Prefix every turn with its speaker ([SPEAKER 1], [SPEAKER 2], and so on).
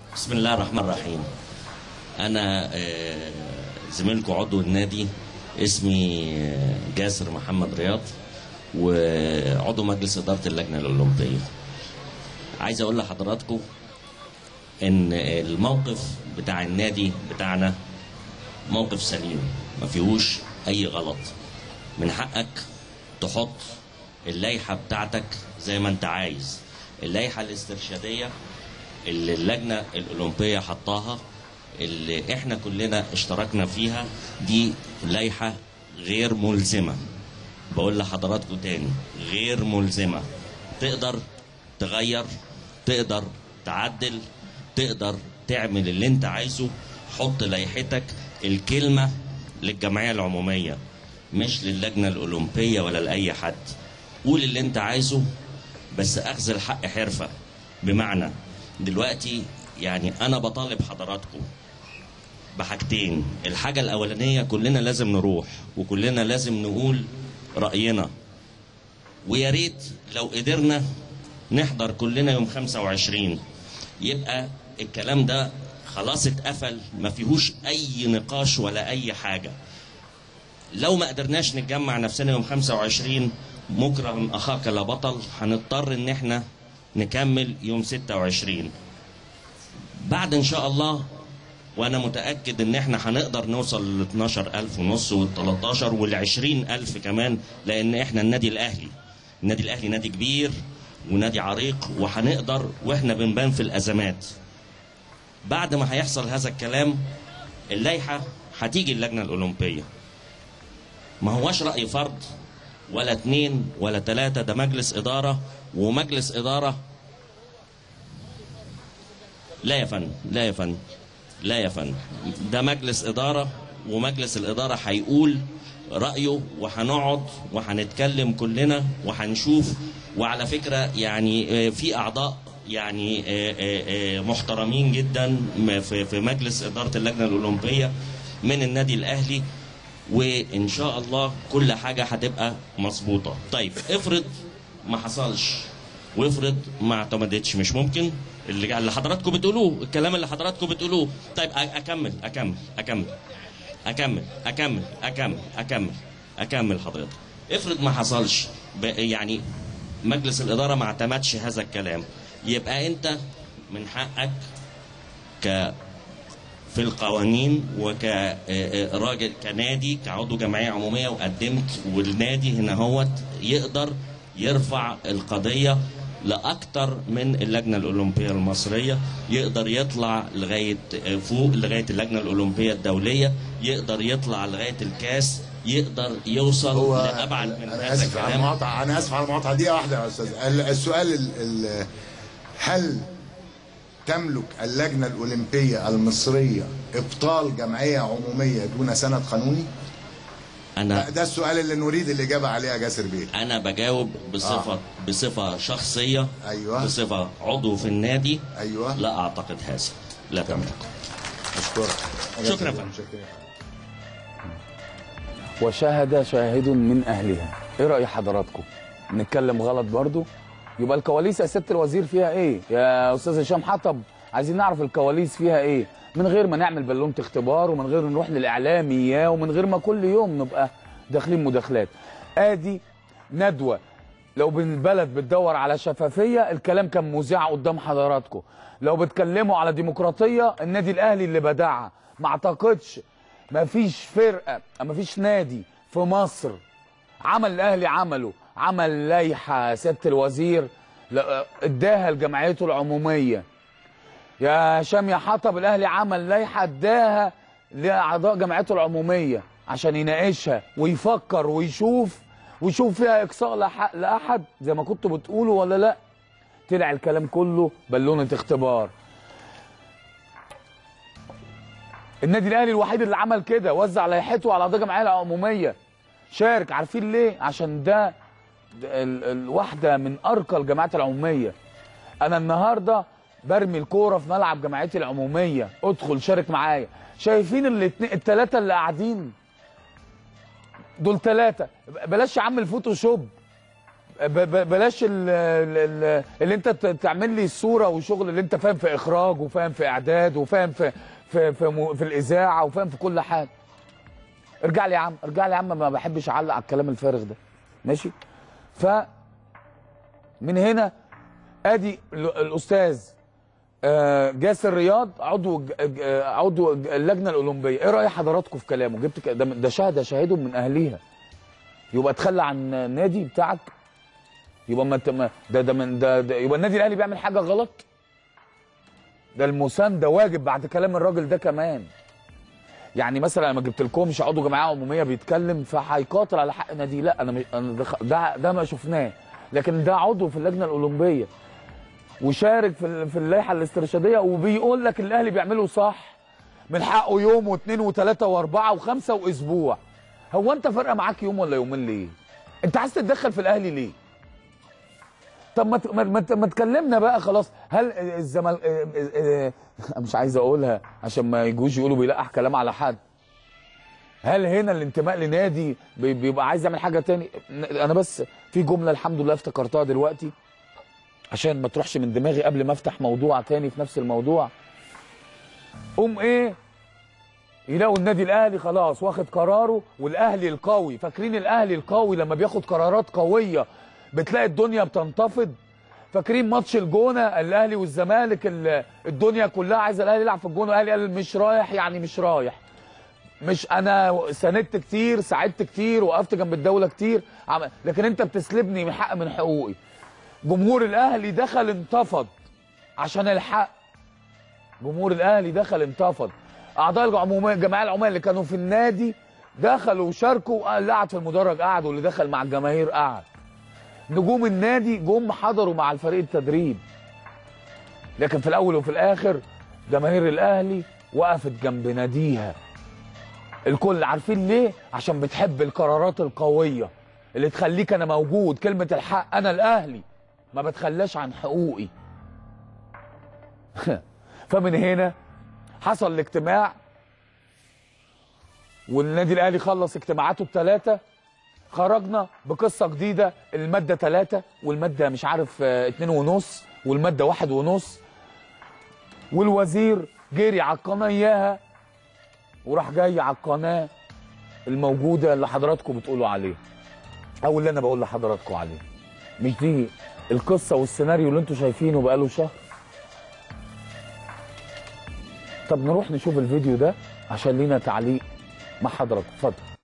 [SPEAKER 1] بسم الله الرحمن الرحيم انا آه، زميلكم عضو النادي اسمي آه، جاسر محمد رياض وعضو مجلس اداره اللجنه الاولمبيه عايز اقول لحضراتكم ان الموقف بتاع النادي بتاعنا موقف سليم ما فيهوش اي غلط من حقك تحط اللائحه بتاعتك زي ما انت عايز اللائحه الاسترشاديه اللي اللجنه الاولمبيه حطاها اللي احنا كلنا اشتركنا فيها دي لائحه غير ملزمه بقول لحضراتكم تاني غير ملزمه تقدر تغير تقدر تعدل تقدر تعمل اللي انت عايزه حط لائحتك الكلمه للجمعيه العموميه مش للجنه الاولمبيه ولا لاي حد قول اللي انت عايزه بس اخذ الحق حرفه بمعنى دلوقتي يعني انا بطالب حضراتكم بحاجتين الحاجة الأولانية كلنا لازم نروح وكلنا لازم نقول رأينا ويا ريت لو قدرنا نحضر كلنا يوم 25 يبقى الكلام ده خلاص اتقفل ما فيهوش أي نقاش ولا أي حاجة لو ما قدرناش نتجمع نفسنا يوم 25 مكرم أخاك لا بطل هنضطر إن احنا نكمل يوم 26 بعد ان شاء الله وانا متاكد ان احنا هنقدر نوصل لل 12000 ونص وال 13 وال 20000 كمان لان احنا النادي الاهلي النادي الاهلي نادي كبير ونادي عريق وهنقدر واحنا بنبان في الازمات بعد ما هيحصل هذا الكلام اللائحه هتيجي اللجنه الاولمبيه ما هوش راي فرد ولا اتنين ولا تلاته ده مجلس اداره ومجلس اداره لا يا فندم لا يا فندم لا يا فندم ده مجلس إدارة ومجلس الإدارة هيقول رأيه وهنقعد وهنتكلم كلنا وهنشوف وعلى فكرة يعني آه، في أعضاء يعني آه، آه، آه، محترمين جدا م- في في مجلس إدارة اللجنة الأولمبية من النادي الأهلي وإن شاء الله كل حاجة هتبقى مظبوطة طيب افرض ما حصلش وافرض ما اعتمدتش مش ممكن اللي اللي حضراتكم بتقولوه الكلام اللي حضراتكم بتقولوه طيب أ- اكمل اكمل اكمل اكمل اكمل اكمل اكمل اكمل حضرتك افرض ما حصلش ب- يعني مجلس الاداره ما اعتمدش هذا الكلام يبقى انت من حقك ك في القوانين وكراجل كنادي كعضو جمعيه عموميه وقدمت والنادي هنا هوت يقدر يرفع القضيه لاكثر من اللجنه الاولمبيه المصريه يقدر يطلع لغايه فوق لغايه اللجنه الاولمبيه الدوليه يقدر يطلع لغايه الكاس يقدر يوصل
[SPEAKER 2] هو
[SPEAKER 1] لابعد من
[SPEAKER 2] انا
[SPEAKER 1] هذا
[SPEAKER 2] اسف على
[SPEAKER 1] الكلام
[SPEAKER 2] المقاطعه انا اسف على المقاطعه دقيقه واحده يا استاذ ال- السؤال ال ال هل تملك اللجنه الاولمبيه المصريه ابطال جمعيه عموميه دون سند قانوني؟
[SPEAKER 1] انا
[SPEAKER 2] ده السؤال اللي نريد الاجابه عليه يا جاسر بيه
[SPEAKER 1] انا بجاوب بصفه
[SPEAKER 2] آه.
[SPEAKER 1] بصفه شخصيه
[SPEAKER 2] أيوة.
[SPEAKER 1] بصفه عضو في النادي
[SPEAKER 2] ايوه
[SPEAKER 1] لا اعتقد هذا لا تملك
[SPEAKER 2] اشكرك
[SPEAKER 1] شكرا يا فندم.
[SPEAKER 2] شكرا.
[SPEAKER 3] وشاهد شاهد من اهلها ايه راي حضراتكم نتكلم غلط برضو يبقى الكواليس يا ست الوزير فيها ايه يا استاذ هشام حطب عايزين نعرف الكواليس فيها ايه من غير ما نعمل بالونه اختبار ومن غير نروح للاعلاميه ومن غير ما كل يوم نبقى داخلين مداخلات ادي ندوه لو بالبلد بتدور على شفافيه الكلام كان مذيع قدام حضراتكم لو بتكلموا على ديمقراطيه النادي الاهلي اللي بدعها ما اعتقدش ما فيش فرقه ما فيش نادي في مصر عمل الاهلي عمله عمل لائحه سياده الوزير لا- اداها لجمعيته العموميه يا هشام يا حطب الاهلي عمل لائحه اداها لاعضاء جمعيته العموميه عشان يناقشها ويفكر ويشوف ويشوف فيها اقصاء لح- لاحد زي ما كنتوا بتقولوا ولا لا طلع الكلام كله بالونه اختبار النادي الاهلي الوحيد اللي عمل كده وزع لائحته على اعضاء الجمعيه العموميه شارك عارفين ليه عشان ده ده ال- الواحده من ارقى الجماعات العموميه انا النهارده برمي الكوره في ملعب جمعيتي العموميه ادخل شارك معايا شايفين الاتنين الثلاثه اللي قاعدين دول ثلاثه بلاش يا عم الفوتوشوب ب- ب- بلاش ال- ال- ال- اللي انت ت- تعمل لي الصوره وشغل اللي انت فاهم في اخراج وفاهم في اعداد وفاهم في في في, م- في الاذاعه وفاهم في كل حاجه ارجع لي يا عم ارجع لي يا عم ما بحبش اعلق على الكلام الفارغ ده ماشي ف من هنا ادي ال- الاستاذ آه، جاسر رياض عضو ج- ج- آه، عضو ج- اللجنه الاولمبيه ايه راي حضراتكم في كلامه جبت ك- ده ده شهد شاهد من اهليها يبقى تخلى عن النادي بتاعك يبقى ما انت ما- ده ده من ده, ده يبقى النادي الاهلي بيعمل حاجه غلط ده المسانده واجب بعد كلام الراجل ده كمان يعني مثلا لما جبت لكمش عضو جمعيه عموميه بيتكلم فهيقاتل على حق نادي لا انا مش انا ده خ- ده, ده ما شفناه لكن ده عضو في اللجنه الاولمبيه وشارك في ال- في اللائحه الاسترشاديه وبيقول لك الاهلي بيعمله صح من حقه يوم واثنين وثلاثه واربعه وخمسه واسبوع هو انت فارقه معاك يوم ولا يومين ليه؟ انت عايز تتدخل في الاهلي ليه؟ طب ما ت- ما ما, ما تكلمنا بقى خلاص هل الزمل اه- اه- اه- مش عايز اقولها عشان ما يجوش يقولوا بيلقح كلام على حد هل هنا الانتماء لنادي بي- بيبقى عايز يعمل حاجه تاني انا بس في جمله الحمد لله افتكرتها دلوقتي عشان ما تروحش من دماغي قبل ما افتح موضوع تاني في نفس الموضوع قوم ايه يلاقوا النادي الاهلي خلاص واخد قراره والاهلي القوي فاكرين الاهلي القوي لما بياخد قرارات قويه بتلاقي الدنيا بتنتفض فاكرين ماتش الجونه الاهلي والزمالك ال- الدنيا كلها عايزه الاهلي يلعب في الجونه الاهلي قال مش رايح يعني مش رايح مش انا ساندت كتير ساعدت كتير وقفت جنب الدوله كتير عم- لكن انت بتسلبني من حق من حقوقي جمهور الاهلي دخل انتفض عشان الحق جمهور الاهلي دخل انتفض اعضاء العموميه الجمعيه العموميه اللي كانوا في النادي دخلوا وشاركوا اللي قعد في المدرج قعد واللي دخل مع الجماهير قعد نجوم النادي جم حضروا مع الفريق التدريب لكن في الاول وفي الاخر جماهير الاهلي وقفت جنب ناديها الكل عارفين ليه عشان بتحب القرارات القويه اللي تخليك انا موجود كلمه الحق انا الاهلي ما بتخلاش عن حقوقي فمن هنا حصل الاجتماع والنادي الاهلي خلص اجتماعاته الثلاثه خرجنا بقصه جديده الماده ثلاثة والماده مش عارف اه، اتنين ونص والماده واحد ونص والوزير جري على القناه اياها وراح جاي على القناه الموجوده اللي حضراتكم بتقولوا عليها او اللي انا بقول لحضراتكم عليه مش دي القصه والسيناريو اللي انتوا شايفينه بقاله شهر طب نروح نشوف الفيديو ده عشان لينا تعليق مع حضراتكم اتفضل